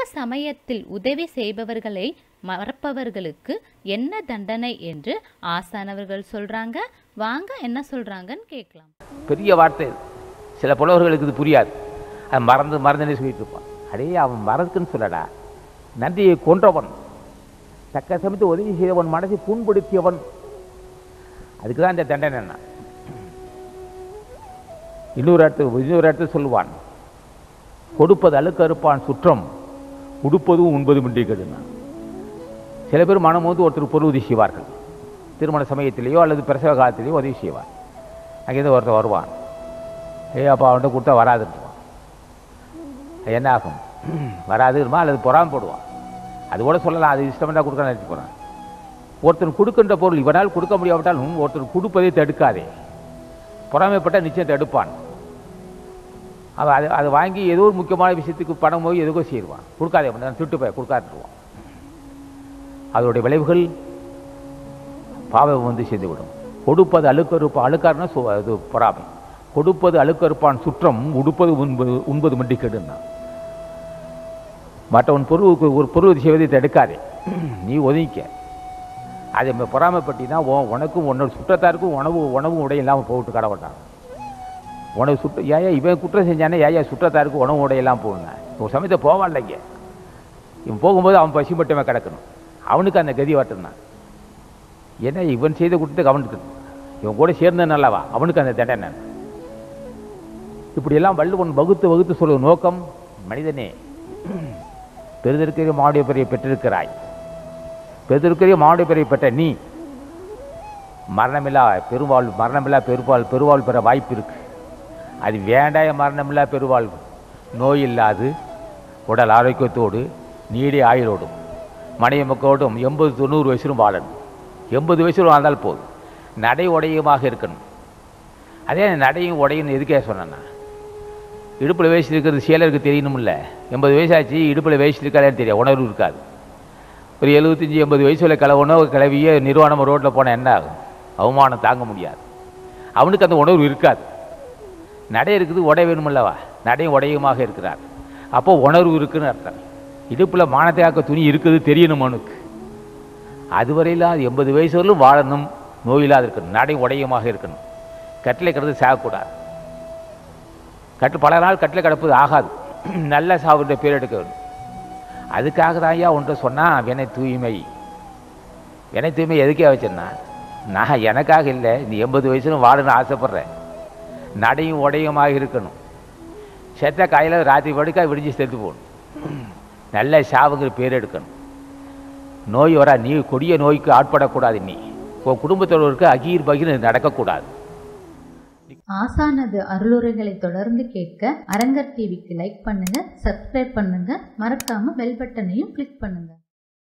சமயத்தில் உதவி செய்பவர்களை மறப்பவர்களுக்கு என்ன தண்டனை என்று ஆசானவர்கள் சொல்றாங்க வாங்க என்ன சொல்றாங்கன்னு கேட்கலாம் பெரிய வார்த்தை இது. சில புலவர்களுக்கு இது புரியாது அது மறந்து மறந்துனே சொல்லிட்டு இருப்பான் அடே அவன் மறக்குன்னு சொல்லடா நன்றியை கொன்றவன் தக்க சமயத்து உதவி செய்தவன் மனசை புண்படுத்தியவன் அதுக்கு தான் இந்த தண்டனை என்ன இன்னொரு இடத்து இன்னொரு இடத்துல சொல்லுவான் கொடுப்பது அழுக்கறுப்பான் சுற்றம் உடுப்பதும் உண்பதும் இன்றி கெடுனான் சில பேர் மனம் வந்து ஒருத்தர் பொருள் உதவி செய்வார்கள் திருமண சமயத்திலேயோ அல்லது பிரசவ காலத்திலேயோ உதவி செய்வார் அங்கேருந்து ஒருத்தர் வருவான் ஏ அப்பா அவன்கிட்ட கொடுத்தா வராதுன்றான் என்ன ஆகும் வராதுமா அல்லது பொறாம போடுவான் அது கூட சொல்லலாம் அது இஷ்டமெண்டா கொடுக்க நினைச்சு போகிறான் ஒருத்தன் கொடுக்கின்ற பொருள் இவனால் கொடுக்க முடியாவிட்டாலும் ஒருத்தர் கொடுப்பதை தடுக்காதே பொறாமைப்பட்ட நிச்சயம் தடுப்பான் அவன் அது அதை வாங்கி ஏதோ ஒரு முக்கியமான விஷயத்துக்கு பணம் போய் எதுக்கோ செய்வான் கொடுக்காதே நான் திட்டு போய் கொடுக்காதுருவான் அதோடைய விளைவுகள் பாவம் வந்து சேர்ந்துவிடும் கொடுப்பது அழுக்கறுப்பு அழுக்காருன்னா சு- அது பொறாமை கொடுப்பது அழுக்கறுப்பான் சுற்றம் உடுப்பது உண்பது உண்பது மண்டி கெடுன்னா மற்றவன் பொருளுக்கு ஒரு பொருள் செய்வதை தடுக்காதே நீ ஒதுங்கிக்க அதை ம- பொறாமைப்பட்டினா உன் உனக்கும் உன்னோட சுற்றத்தாருக்கும் உணவு உணவு உடை இல்லாமல் போட்டு கடவுட்டான் உனக்கு சுற்ற ஏயா இவன் குற்றம் செஞ்சானே ஏயா சுற்றத்தாருக்கு உணவு உடையெல்லாம் போகணும் ஒரு சமயத்தை போவான் இல்லைங்க இவன் போகும்போது அவன் பசி மட்டுமே கிடக்கணும் அவனுக்கு அந்த கதி வரட்டும்னா ஏன்னா இவன் செய்த குற்றத்துக்கு அவனுக்கு இவன் கூட சேர்ந்தது நல்லவா அவனுக்கு அந்த தண்டனை இப்படியெல்லாம் வள்ளுவன் வகுத்து வகுத்து சொல்லும் நோக்கம் மனிதனே பெருதற்கரிய மாவுடைய பெரிய பெற்றிருக்கிறாய் பெருதற்கரிய மாவுடைய பெரிய பெற்ற நீ மரணமில்லா பெருவாழ் மரணமில்லா பெருவாழ் பெருவாழ் பெற வாய்ப்பு இருக்கு அது வேண்டாய மரணமில்லா பெருவாழ்வு நோய் இல்லாது உடல் ஆரோக்கியத்தோடு நீடிய ஆயுளோடும் மனைவி மக்களோடும் எண்பது தொண்ணூறு வயசிலும் வாழணும் எண்பது வயசில் வாழ்ந்தால் போதும் நடை உடையுமாக இருக்கணும் அதே நடையும் உடையும் எதுக்கே சொன்னேன்னா இடுப்பில் வேஸ்ட் இருக்கிறது சேலருக்கு தெரியணும்ல எண்பது வயசாச்சு இடுப்பில் வேஸ்ட் இருக்காதேன்னு தெரியும் உணர்வு இருக்காது ஒரு எழுபத்தஞ்சி எண்பது வயசுல கிளவனோ கிளவிய நிர்வாணம் ரோட்டில் போனால் என்ன ஆகும் அவமானம் தாங்க முடியாது அவனுக்கு அந்த உணர்வு இருக்காது நடை இருக்குது உடை வேணுமல்லவா நடையும் உடையுமாக இருக்கிறார் அப்போ உணர்வு இருக்குன்னு அர்த்தம் இடுப்பில் மானத்தை காக்க துணி இருக்குது தெரியணும் அவனுக்கு அதுவரையிலும் எண்பது வயசு வரலும் வாழணும் நோயில்லாத இருக்கணும் நடை உடையமாக இருக்கணும் கட்டிலை கிடந்து சாகக்கூடாது கட்டு பல நாள் கட்டில் கிடப்பது ஆகாது நல்ல சாவுன்ற பேர் எடுக்க வேண்டும் அதுக்காக தான் ஐயா ஒன்றை சொன்னால் வினை தூய்மை வினை தூய்மை எதுக்கே வச்சேன்னா நான் எனக்காக இல்லை நீ எண்பது வயசுல வாழணும்னு ஆசைப்பட்றேன் நடையும் உடையுமாக இருக்கணும் செத்த காயில் ராத்திரி படுக்கா விடிஞ்சு செத்து போகணும் நல்ல சாவுங்கிற பேர் எடுக்கணும் நோய் வரா நீ கொடிய நோய்க்கு ஆட்படக்கூடாது நீ உன் குடும்பத்தோருக்கு அகீர் பகீர் நடக்கக்கூடாது ஆசானது அருளுரைகளை தொடர்ந்து கேட்க அரங்கர் டிவிக்கு லைக் பண்ணுங்க சப்ஸ்கிரைப் பண்ணுங்க மறக்காம பெல் பட்டனையும் கிளிக் பண்ணுங்க